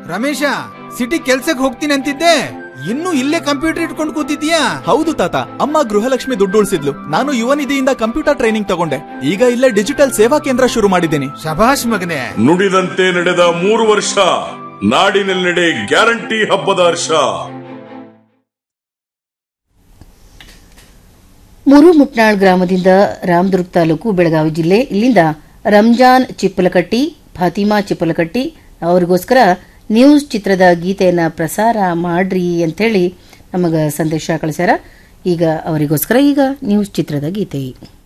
Ramesh city ಕೆಲ್ಸಕ್ಕೆ ಹೋಗ್ತೀನಿ ಅಂತಿದ್ದೆ ಇನ್ನು ಇಲ್ಲೇ ಕಂಪ್ಯೂಟರ್ ಇಟ್ಕೊಂಡು ಕೂತಿದ್ಯಾ ಹೌದು ತಾತ ಅಮ್ಮ ಗೃಹಲಕ್ಷ್ಮಿ ದುಡ್ಡು ಉಳಿಸಿದ್ಲು ನಾನು ಯುವ ನಿಧಿಯಿಂದ ಕಂಪ್ಯೂಟರ್ ಟ್ರೈನಿಂಗ್ ತಗೊಂಡೆ ಈಗ ಇಲ್ಲೇ ಡಿಜಿಟಲ್ ಸೇವಾ ಕೇಂದ್ರ ಶುರು ಮಾಡಿದ್ದೀನಿ ಶಭಾಷ್ ಮಗನೇ ನುಡಿದಂತೆ ನಡೆದ ಮೂರು ವರ್ಷ ನಾಡಿನೆಲ್ಲೆಡೆ ಗ್ಯಾರಂಟಿ ಹಬ್ಬದ ಹರ್ಷ ಮೂರು ಮುಪ್ನಾಳ್ ಗ್ರಾಮದಿಂದ ರಾಮದುರ್ಗ್ ತಾಲೂಕು ಬೆಳಗಾವಿ ಜಿಲ್ಲೆ ಇಲ್ಲಿಂದ ರಂಜಾನ್ ಚಿಪ್ಪಲಕಟ್ಟಿ ಫಾತಿಮಾ ಚಿಪ್ಪಲಕಟ್ಟಿ ಅವರಿಗೋಸ್ಕರ ನ್ಯೂಸ್ ಚಿತ್ರದ ಗೀತೆಯನ್ನು ಪ್ರಸಾರ ಮಾಡ್ರಿ ಅಂಥೇಳಿ ನಮಗೆ ಸಂದೇಶ ಕಳಿಸ್ಯಾರ ಈಗ ಅವರಿಗೋಸ್ಕರ ಈಗ ನ್ಯೂಸ್ ಚಿತ್ರದ ಗೀತೆ